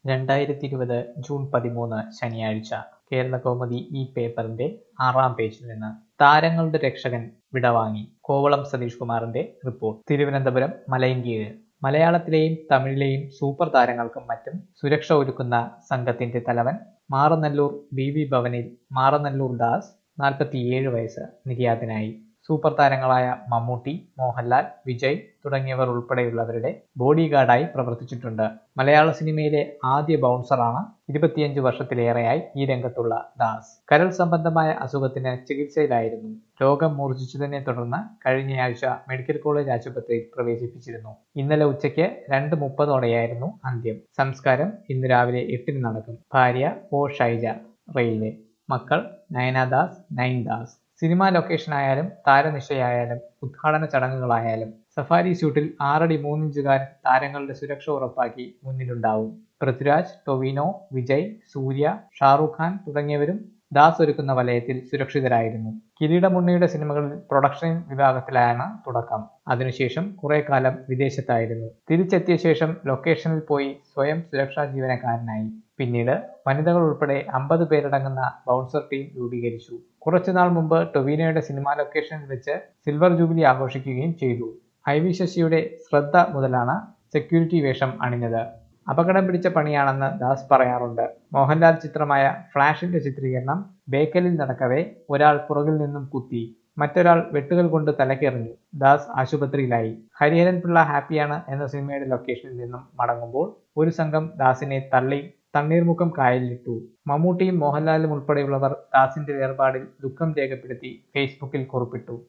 രണ്ടായിരത്തി ഇരുപത് ജൂൺ പതിമൂന്ന് ശനിയാഴ്ച കേരളകൗമുദി ഈ പേപ്പറിന്റെ ആറാം പേജിൽ നിന്ന് താരങ്ങളുടെ രക്ഷകൻ വിടവാങ്ങി കോവളം സതീഷ് കുമാറിന്റെ റിപ്പോർട്ട് തിരുവനന്തപുരം മലയങ്കീഴ് മലയാളത്തിലെയും തമിഴിലെയും സൂപ്പർ താരങ്ങൾക്കും മറ്റും സുരക്ഷ ഒരുക്കുന്ന സംഘത്തിന്റെ തലവൻ മാറനല്ലൂർ ബി വി ഭവനിൽ മാറനല്ലൂർ ദാസ് നാൽപ്പത്തിയേഴ് വയസ്സ് നിര്യാതനായി സൂപ്പർ താരങ്ങളായ മമ്മൂട്ടി മോഹൻലാൽ വിജയ് തുടങ്ങിയവർ ഉൾപ്പെടെയുള്ളവരുടെ ബോഡി ഗാർഡായി പ്രവർത്തിച്ചിട്ടുണ്ട് മലയാള സിനിമയിലെ ആദ്യ ബൗൺസറാണ് ഇരുപത്തിയഞ്ച് വർഷത്തിലേറെയായി ഈ രംഗത്തുള്ള ദാസ് കരൾ സംബന്ധമായ അസുഖത്തിന് ചികിത്സയിലായിരുന്നു രോഗം മൂർച്ഛിച്ചതിനെ തുടർന്ന് കഴിഞ്ഞയാഴ്ച മെഡിക്കൽ കോളേജ് ആശുപത്രിയിൽ പ്രവേശിപ്പിച്ചിരുന്നു ഇന്നലെ ഉച്ചയ്ക്ക് രണ്ട് മുപ്പതോടെയായിരുന്നു അന്ത്യം സംസ്കാരം ഇന്ന് രാവിലെ എട്ടിന് നടക്കും ഭാര്യ ഒ ഷൈജ റെയിൽവേ മക്കൾ നയനദാസ് നൈൻദാസ് സിനിമാ ലൊക്കേഷനായാലും താരനിശയായാലും ഉദ്ഘാടന ചടങ്ങുകളായാലും സഫാരി സ്യൂട്ടിൽ ആറടി മൂന്നിഞ്ചുകാരൻ താരങ്ങളുടെ സുരക്ഷ ഉറപ്പാക്കി മുന്നിലുണ്ടാവും പൃഥ്വിരാജ് ടൊവിനോ വിജയ് സൂര്യ ഷാറൂഖ് ഖാൻ തുടങ്ങിയവരും ദാസ് ഒരുക്കുന്ന വലയത്തിൽ സുരക്ഷിതരായിരുന്നു കിരീടമുണ്ണിയുടെ സിനിമകളിൽ പ്രൊഡക്ഷൻ വിഭാഗത്തിലാണ് തുടക്കം അതിനുശേഷം കുറെ കാലം വിദേശത്തായിരുന്നു തിരിച്ചെത്തിയ ശേഷം ലൊക്കേഷനിൽ പോയി സ്വയം സുരക്ഷാ ജീവനക്കാരനായി പിന്നീട് വനിതകൾ ഉൾപ്പെടെ അമ്പത് പേരടങ്ങുന്ന ബൗൺസർ ടീം രൂപീകരിച്ചു കുറച്ചുനാൾ മുമ്പ് ടൊവിനോയുടെ സിനിമാ ലൊക്കേഷനിൽ വെച്ച് സിൽവർ ജൂബിലി ആഘോഷിക്കുകയും ചെയ്തു ഐ വി ശശിയുടെ ശ്രദ്ധ മുതലാണ് സെക്യൂരിറ്റി വേഷം അണിഞ്ഞത് അപകടം പിടിച്ച പണിയാണെന്ന് ദാസ് പറയാറുണ്ട് മോഹൻലാൽ ചിത്രമായ ഫ്ലാഷിന്റെ ചിത്രീകരണം ബേക്കലിൽ നടക്കവേ ഒരാൾ പുറകിൽ നിന്നും കുത്തി മറ്റൊരാൾ വെട്ടുകൾ കൊണ്ട് തലക്കെറിഞ്ഞു ദാസ് ആശുപത്രിയിലായി ഹരിഹരൻ പിള്ള ഹാപ്പിയാണ് എന്ന സിനിമയുടെ ലൊക്കേഷനിൽ നിന്നും മടങ്ങുമ്പോൾ ഒരു സംഘം ദാസിനെ തള്ളി തണ്ണീർമുക്കം കായലിലിട്ടു മമ്മൂട്ടിയും മോഹൻലാലും ഉൾപ്പെടെയുള്ളവർ ദാസിന്റെ വേർപാടിൽ ദുഃഖം രേഖപ്പെടുത്തി ഫേസ്ബുക്കിൽ കുറിപ്പിട്ടു